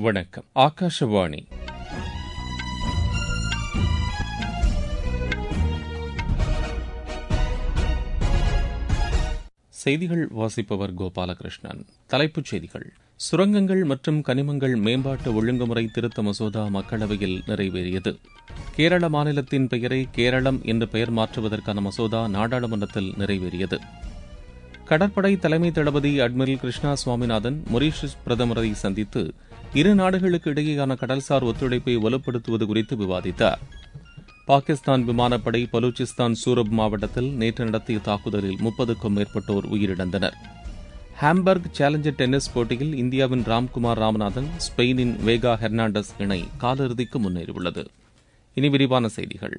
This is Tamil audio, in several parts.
வணக்கம் ஆகாஷவாணி செய்திகள் வாசிப்பவர் கோபாலகிருஷ்ணன் தலைப்புச் செய்திகள் சுரங்கங்கள் மற்றும் கனிமங்கள் மேம்பாட்டு ஒழுங்குமுறை திருத்த மசோதா மக்களவையில் நிறைவேறியது கேரள மாநிலத்தின் பெயரை கேரளம் என்று பெயர் மாற்றுவதற்கான மசோதா நாடாளுமன்றத்தில் நிறைவேறியது கடற்படை தலைமை தளபதி அட்மிரல் கிருஷ்ணா சுவாமிநாதன் மொரீஷியஸ் பிரதமரை சந்தித்து இரு நாடுகளுக்கு இடையேயான கடல்சார் ஒத்துழைப்பை வலுப்படுத்துவது குறித்து விவாதித்தார் பாகிஸ்தான் விமானப்படை பலூச்சிஸ்தான் சூரப் மாவட்டத்தில் நேற்று நடத்திய தாக்குதலில் முப்பதுக்கும் மேற்பட்டோர் உயிரிழந்தனர் ஹாம்பர்க் சேலஞ்சர் டென்னிஸ் போட்டியில் இந்தியாவின் ராம்குமார் ராமநாதன் ஸ்பெயினின் வேகா ஹெர்னாண்டஸ் இணை காலிறுதிக்கு முன்னேறியுள்ளது இனி விரிவான செய்திகள்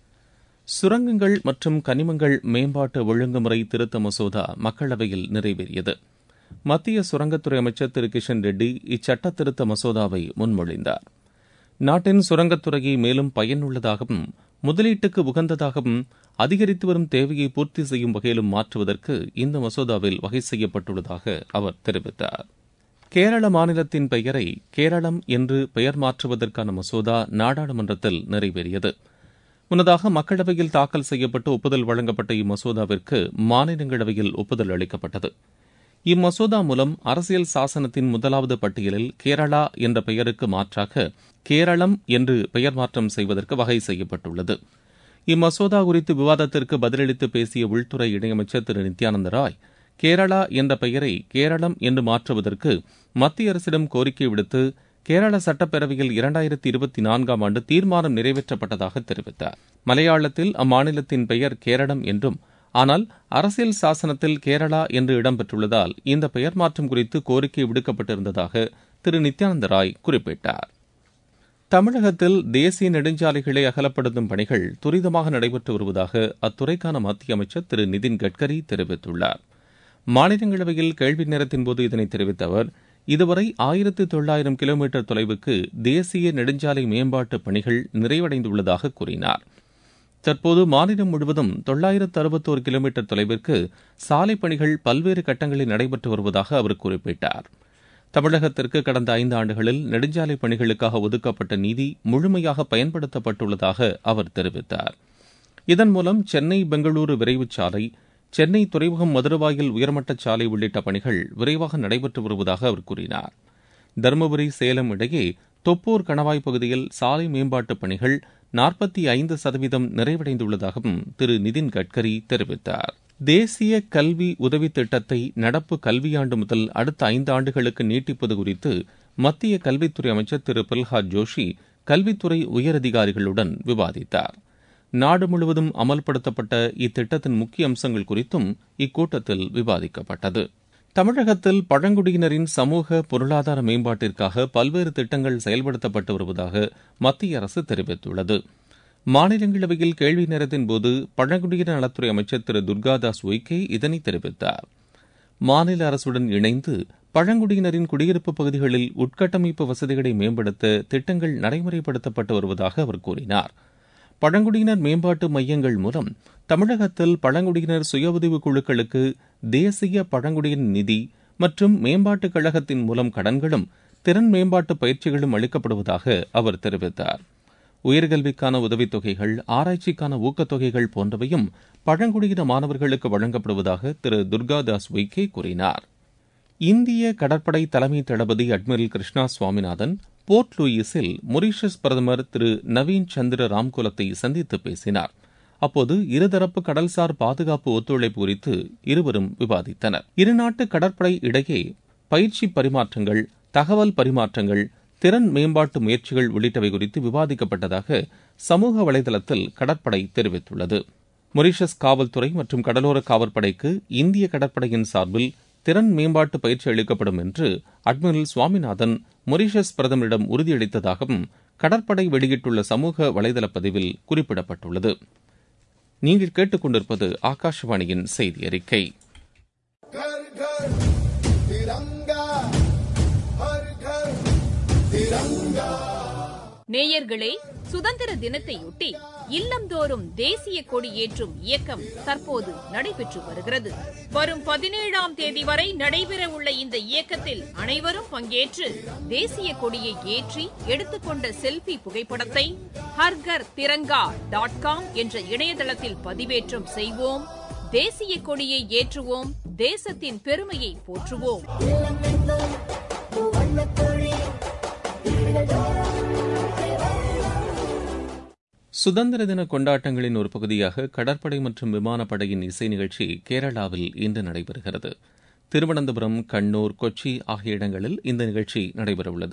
சுரங்கங்கள் மற்றும் கனிமங்கள் மேம்பாட்டு ஒழுங்குமுறை திருத்த மசோதா மக்களவையில் நிறைவேறியது மத்திய சுரங்கத்துறை அமைச்சர் திரு கிஷன் ரெட்டி இச்சட்ட திருத்த மசோதாவை முன்மொழிந்தார் நாட்டின் சுரங்கத்துறையை மேலும் பயனுள்ளதாகவும் முதலீட்டுக்கு உகந்ததாகவும் அதிகரித்து வரும் தேவையை பூர்த்தி செய்யும் வகையிலும் மாற்றுவதற்கு இந்த மசோதாவில் வகை செய்யப்பட்டுள்ளதாக அவர் தெரிவித்தார் கேரள மாநிலத்தின் பெயரை கேரளம் என்று பெயர் மாற்றுவதற்கான மசோதா நாடாளுமன்றத்தில் நிறைவேறியது முன்னதாக மக்களவையில் தாக்கல் செய்யப்பட்டு ஒப்புதல் வழங்கப்பட்ட இம்மசோதாவிற்கு மாநிலங்களவையில் ஒப்புதல் அளிக்கப்பட்டது இம்மசோதா மூலம் அரசியல் சாசனத்தின் முதலாவது பட்டியலில் கேரளா என்ற பெயருக்கு மாற்றாக கேரளம் என்று பெயர் மாற்றம் செய்வதற்கு வகை செய்யப்பட்டுள்ளது இம்மசோதா குறித்து விவாதத்திற்கு பதிலளித்து பேசிய உள்துறை இணையமைச்சர் திரு நித்யானந்த ராய் கேரளா என்ற பெயரை கேரளம் என்று மாற்றுவதற்கு மத்திய அரசிடம் கோரிக்கை விடுத்து கேரள சட்டப்பேரவையில் இரண்டாயிரத்தி இருபத்தி நான்காம் ஆண்டு தீர்மானம் நிறைவேற்றப்பட்டதாக தெரிவித்தார் மலையாளத்தில் அம்மாநிலத்தின் பெயர் கேரளம் என்றும் ஆனால் அரசியல் சாசனத்தில் கேரளா என்று இடம்பெற்றுள்ளதால் இந்த பெயர் மாற்றம் குறித்து கோரிக்கை விடுக்கப்பட்டிருந்ததாக திரு நித்யானந்த ராய் குறிப்பிட்டார் தமிழகத்தில் தேசிய நெடுஞ்சாலைகளை அகலப்படுத்தும் பணிகள் துரிதமாக நடைபெற்று வருவதாக அத்துறைக்கான மத்திய அமைச்சர் திரு நிதின் கட்கரி தெரிவித்துள்ளார் மாநிலங்களவையில் கேள்வி நேரத்தின்போது இதனை தெரிவித்த அவர் இதுவரை ஆயிரத்து தொள்ளாயிரம் கிலோமீட்டர் தொலைவுக்கு தேசிய நெடுஞ்சாலை மேம்பாட்டு பணிகள் நிறைவடைந்துள்ளதாக கூறினார் தற்போது மாநிலம் முழுவதும் தொள்ளாயிரத்து அறுபத்தோரு கிலோமீட்டர் தொலைவிற்கு சாலை பணிகள் பல்வேறு கட்டங்களில் நடைபெற்று வருவதாக அவர் குறிப்பிட்டார் தமிழகத்திற்கு கடந்த ஐந்து ஆண்டுகளில் நெடுஞ்சாலை பணிகளுக்காக ஒதுக்கப்பட்ட நிதி முழுமையாக பயன்படுத்தப்பட்டுள்ளதாக அவர் தெரிவித்தார் இதன் மூலம் சென்னை பெங்களூரு விரைவுச் சாலை சென்னை துறைமுகம் மதுரவாயில் உயர்மட்ட சாலை உள்ளிட்ட பணிகள் விரைவாக நடைபெற்று வருவதாக அவர் கூறினார் தருமபுரி சேலம் இடையே தொப்பூர் கணவாய் பகுதியில் சாலை மேம்பாட்டுப் பணிகள் நாற்பத்தி ஐந்து சதவீதம் நிறைவடைந்துள்ளதாகவும் திரு நிதின் கட்கரி தெரிவித்தார் தேசிய கல்வி உதவி திட்டத்தை நடப்பு கல்வியாண்டு முதல் அடுத்த ஐந்து ஆண்டுகளுக்கு நீட்டிப்பது குறித்து மத்திய கல்வித்துறை அமைச்சர் திரு பிரல்ஹாத் ஜோஷி கல்வித்துறை உயரதிகாரிகளுடன் விவாதித்தார் நாடு முழுவதும் அமல்படுத்தப்பட்ட இத்திட்டத்தின் முக்கிய அம்சங்கள் குறித்தும் இக்கூட்டத்தில் விவாதிக்கப்பட்டது தமிழகத்தில் பழங்குடியினரின் சமூக பொருளாதார மேம்பாட்டிற்காக பல்வேறு திட்டங்கள் செயல்படுத்தப்பட்டு வருவதாக மத்திய அரசு தெரிவித்துள்ளது மாநிலங்களவையில் கேள்வி நேரத்தின்போது பழங்குடியினர் நலத்துறை அமைச்சர் திரு துர்காதாஸ் உய்கே இதனை தெரிவித்தார் மாநில அரசுடன் இணைந்து பழங்குடியினரின் குடியிருப்பு பகுதிகளில் உட்கட்டமைப்பு வசதிகளை மேம்படுத்த திட்டங்கள் நடைமுறைப்படுத்தப்பட்டு வருவதாக அவர் கூறினார் பழங்குடியினர் மேம்பாட்டு மையங்கள் மூலம் தமிழகத்தில் பழங்குடியினர் சுய உதவி குழுக்களுக்கு தேசிய பழங்குடியினர் நிதி மற்றும் மேம்பாட்டுக் கழகத்தின் மூலம் கடன்களும் திறன் மேம்பாட்டு பயிற்சிகளும் அளிக்கப்படுவதாக அவர் தெரிவித்தார் உயர்கல்விக்கான உதவித்தொகைகள் ஆராய்ச்சிக்கான ஊக்கத்தொகைகள் போன்றவையும் பழங்குடியின மாணவர்களுக்கு வழங்கப்படுவதாக திரு துர்காதாஸ் வைகே கூறினார் இந்திய கடற்படை தலைமை தளபதி அட்மிரல் கிருஷ்ணா சுவாமிநாதன் போர்ட் லூயிஸில் மொரீஷியஸ் பிரதமர் திரு நவீன் சந்திர ராம்குலத்தை சந்தித்து பேசினார் அப்போது இருதரப்பு கடல்சார் பாதுகாப்பு ஒத்துழைப்பு குறித்து இருவரும் விவாதித்தனர் இருநாட்டு கடற்படை இடையே பயிற்சி பரிமாற்றங்கள் தகவல் பரிமாற்றங்கள் திறன் மேம்பாட்டு முயற்சிகள் உள்ளிட்டவை குறித்து விவாதிக்கப்பட்டதாக சமூக வலைதளத்தில் கடற்படை தெரிவித்துள்ளது மொரீஷியஸ் காவல்துறை மற்றும் கடலோர காவற்படைக்கு இந்திய கடற்படையின் சார்பில் திறன் மேம்பாட்டு பயிற்சி அளிக்கப்படும் என்று அட்மிரல் சுவாமிநாதன் மொரீஷியஸ் பிரதமரிடம் உறுதியளித்ததாகவும் கடற்படை வெளியிட்டுள்ள சமூக வலைதள பதிவில் குறிப்பிடப்பட்டுள்ளது நீங்கள் கேட்டுக்கொண்டிருப்பது ஆகாஷவாணியின் செய்தி அறிக்கை घर घर तिरंगा हर घर तिरंगा நேயர்களே சுதந்திர தினத்தையொட்டி இல்லந்தோறும் தேசிய கொடி ஏற்றும் இயக்கம் தற்போது நடைபெற்று வருகிறது வரும் பதினேழாம் தேதி வரை நடைபெறவுள்ள இந்த இயக்கத்தில் அனைவரும் பங்கேற்று தேசிய கொடியை ஏற்றி எடுத்துக்கொண்ட செல்பி புகைப்படத்தை ஹர்கர் திரங்கா டாட் காம் என்ற இணையதளத்தில் பதிவேற்றம் செய்வோம் தேசிய கொடியை ஏற்றுவோம் தேசத்தின் பெருமையை போற்றுவோம் சுதந்திர தின கொண்டாட்டங்களின் ஒரு பகுதியாக கடற்படை மற்றும் விமானப்படையின் இசை நிகழ்ச்சி கேரளாவில் இன்று நடைபெறுகிறது திருவனந்தபுரம் கண்ணூர் கொச்சி ஆகிய இடங்களில் இந்த நிகழ்ச்சி நடைபெறவுள்ளது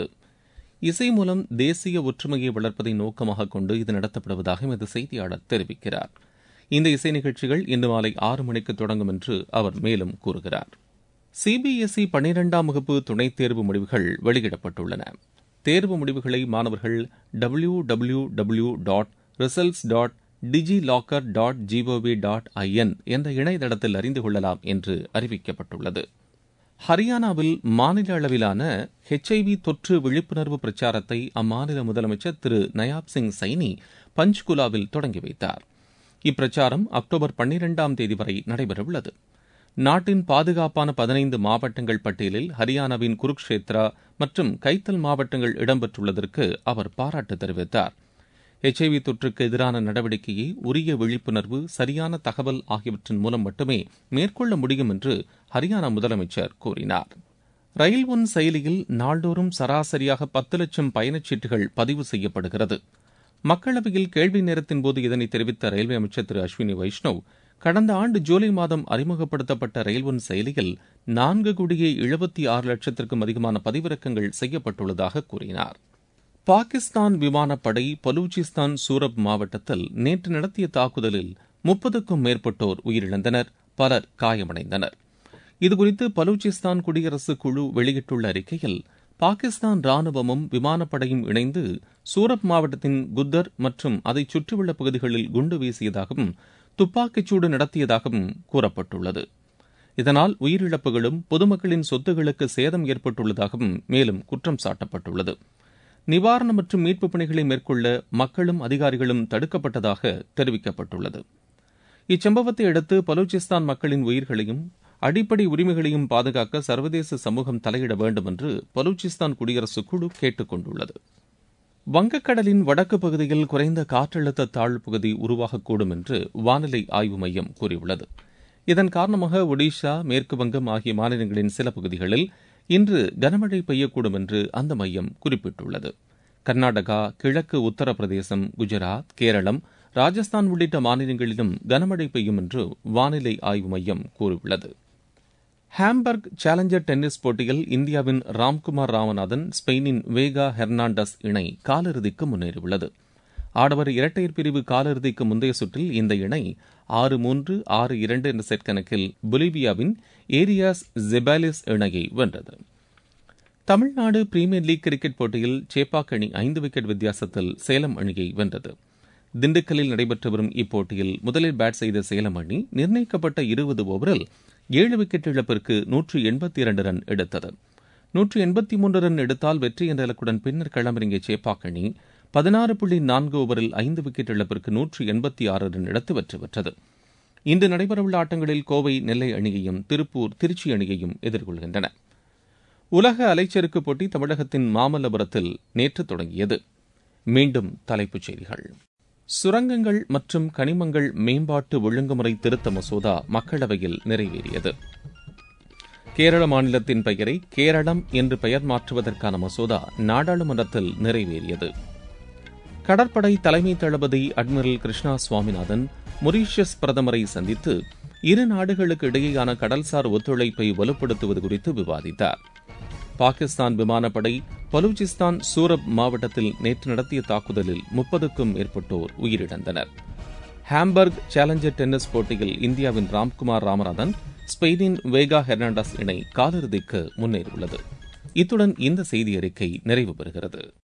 இசை மூலம் தேசிய ஒற்றுமையை வளர்ப்பதை நோக்கமாக கொண்டு இது நடத்தப்படுவதாக எமது செய்தியாளர் தெரிவிக்கிறார் இந்த இசை நிகழ்ச்சிகள் இன்று மாலை ஆறு மணிக்கு தொடங்கும் என்று அவர் மேலும் கூறுகிறார் சிபிஎஸ்இ பன்னிரெண்டாம் வகுப்பு துணைத் தேர்வு முடிவுகள் வெளியிடப்பட்டுள்ளன தேர்வு முடிவுகளை மாணவர்கள் W W W dot results dot digi locker dot GOV dot IN என்ற இணையதளத்தில் அறிந்து கொள்ளலாம் என்று அறிவிக்கப்பட்டுள்ளது ஹரியானாவில் மாநில அளவிலான ஹெச்ஐவி தொற்று விழிப்புணர்வு பிரச்சாரத்தை அம்மாநில முதலமைச்சர் திரு நயாப் சிங் சைனி பஞ்ச்குலாவில் தொடங்கி வைத்தார் இப்பிரச்சாரம் அக்டோபர் பன்னிரெண்டாம் தேதி வரை நடைபெறவுள்ளது நாட்டின் பாதுகாப்பான பதினைந்து மாவட்டங்கள் பட்டியலில் ஹரியானாவின் குருக்ஷேத்ரா மற்றும் கைத்தல் மாவட்டங்கள் இடம்பெற்றுள்ளதற்கு அவர் பாராட்டு தெரிவித்தார் எச்ஐவி தொற்றுக்கு எதிரான நடவடிக்கையை உரிய விழிப்புணர்வு சரியான தகவல் ஆகியவற்றின் மூலம் மட்டுமே மேற்கொள்ள முடியும் என்று ஹரியானா முதலமைச்சர் கூறினார் ரயில் ஒன் செயலியில் நாள்தோறும் சராசரியாக பத்து லட்சம் பயணச்சீட்டுகள் பதிவு செய்யப்படுகிறது மக்களவையில் கேள்வி நேரத்தின் போது இதனை தெரிவித்த ரயில்வே அமைச்சர் திரு அஸ்வினி வைஷ்ணவ் கடந்த ஆண்டு ஜூலை மாதம் அறிமுகப்படுத்தப்பட்ட ரயில் ஒன் செயலியில் நான்கு கோடியே எழுபத்தி ஆறு லட்சத்திற்கும் அதிகமான பதிவிறக்கங்கள் செய்யப்பட்டுள்ளதாக கூறினார் பாகிஸ்தான் விமானப்படை பலூச்சிஸ்தான் சூரப் மாவட்டத்தில் நேற்று நடத்திய தாக்குதலில் முப்பதுக்கும் மேற்பட்டோர் உயிரிழந்தனர் பலர் காயமடைந்தனர் இதுகுறித்து பலூச்சிஸ்தான் குடியரசு குழு வெளியிட்டுள்ள அறிக்கையில் பாகிஸ்தான் ராணுவமும் விமானப்படையும் இணைந்து சூரப் மாவட்டத்தின் குத்தர் மற்றும் அதை சுற்றியுள்ள பகுதிகளில் குண்டு வீசியதாகவும் துப்பாக்கிச்சூடு நடத்தியதாகவும் கூறப்பட்டுள்ளது இதனால் உயிரிழப்புகளும் பொதுமக்களின் சொத்துகளுக்கு சேதம் ஏற்பட்டுள்ளதாகவும் மேலும் குற்றம் சாட்டப்பட்டுள்ளது நிவாரணம் மற்றும் மீட்புப் பணிகளை மேற்கொள்ள மக்களும் அதிகாரிகளும் தடுக்கப்பட்டதாக தெரிவிக்கப்பட்டுள்ளது இச்சம்பவத்தை அடுத்து பலூச்சிஸ்தான் மக்களின் உயிர்களையும் அடிப்படை உரிமைகளையும் பாதுகாக்க சர்வதேச சமூகம் தலையிட வேண்டும் என்று பலூச்சிஸ்தான் குடியரசு குழு கேட்டுக் கொண்டுள்ளது வங்கக்கடலின் வடக்கு பகுதியில் குறைந்த காற்றழுத்த தாழ்வு பகுதி உருவாகக்கூடும் என்று வானிலை ஆய்வு மையம் கூறியுள்ளது இதன் காரணமாக ஒடிஷா மேற்கு வங்கம் ஆகிய மாநிலங்களின் சில பகுதிகளில் இன்று கனமழை பெய்யக்கூடும் என்று அந்த மையம் குறிப்பிட்டுள்ளது கர்நாடகா கிழக்கு உத்தரப்பிரதேசம் குஜராத் கேரளம் ராஜஸ்தான் உள்ளிட்ட மாநிலங்களிலும் கனமழை பெய்யும் என்று வானிலை ஆய்வு மையம் கூறியுள்ளது ஹாம்பர்க் சேலஞ்சர் டென்னிஸ் போட்டியில் இந்தியாவின் ராம்குமார் ராமநாதன் ஸ்பெயினின் வேகா ஹெர்னாண்டஸ் இணை காலிறுதிக்கு முன்னேறியுள்ளது ஆடவர் இரட்டையர் பிரிவு காலிறுதிக்கு முந்தைய சுற்றில் இந்த இணை ஆறு மூன்று ஆறு இரண்டு என்ற செட் கணக்கில் பொலிவியாவின் ஏரியாஸ் ஜெபாலிஸ் இணையை வென்றது தமிழ்நாடு பிரீமியர் லீக் கிரிக்கெட் போட்டியில் சேப்பாக் அணி ஐந்து விக்கெட் வித்தியாசத்தில் சேலம் அணியை வென்றது திண்டுக்கல்லில் நடைபெற்று வரும் இப்போட்டியில் முதலில் பேட் செய்த சேலம் அணி நிர்ணயிக்கப்பட்ட இருபது ஓவரில் ஏழு விக்கெட் இழப்பிற்கு நூற்று எண்பத்தி இரண்டு ரன் எடுத்தது நூற்று எண்பத்தி மூன்று ரன் எடுத்தால் வெற்றி என்ற இலக்குடன் பின்னர் களமிறங்கிய சேப்பாக் அணி பதினாறு புள்ளி நான்கு ஓவரில் ஐந்து விக்கெட் இழப்பிற்கு நூற்று எண்பத்தி ஆறு ரன் எடுத்து வெற்றி பெற்றது இன்று நடைபெறவுள்ள ஆட்டங்களில் கோவை நெல்லை அணியையும் திருப்பூர் திருச்சி அணியையும் எதிர்கொள்கின்றன உலக அலைச்சறுக்கு போட்டி தமிழகத்தின் மாமல்லபுரத்தில் நேற்று தொடங்கியது மீண்டும் தலைப்புச் செய்திகள் சுரங்கங்கள் மற்றும் கனிமங்கள் மேம்பாட்டு ஒழுங்குமுறை திருத்த மசோதா மக்களவையில் நிறைவேறியது கேரள மாநிலத்தின் பெயரை கேரளம் என்று பெயர் மாற்றுவதற்கான மசோதா நாடாளுமன்றத்தில் நிறைவேறியது கடற்படை தலைமை தளபதி அட்மிரல் கிருஷ்ணா சுவாமிநாதன் மொரீஷியஸ் பிரதமரை சந்தித்து இரு நாடுகளுக்கு இடையேயான கடல்சார் ஒத்துழைப்பை வலுப்படுத்துவது குறித்து விவாதித்தார் பாகிஸ்தான் விமானப்படை பலூச்சிஸ்தான் சூரப் மாவட்டத்தில் நேற்று நடத்திய தாக்குதலில் முப்பதுக்கும் மேற்பட்டோர் உயிரிழந்தனர் ஹாம்பர்க் சேலஞ்சர் டென்னிஸ் போட்டியில் இந்தியாவின் ராம்குமார் ராமநாதன் ஸ்பெயினின் வேகா ஹெர்னாண்டஸ் இணை காலிறுதிக்கு முன்னேறியுள்ளது இத்துடன் இந்த செய்தி அறிக்கை நிறைவு பெறுகிறது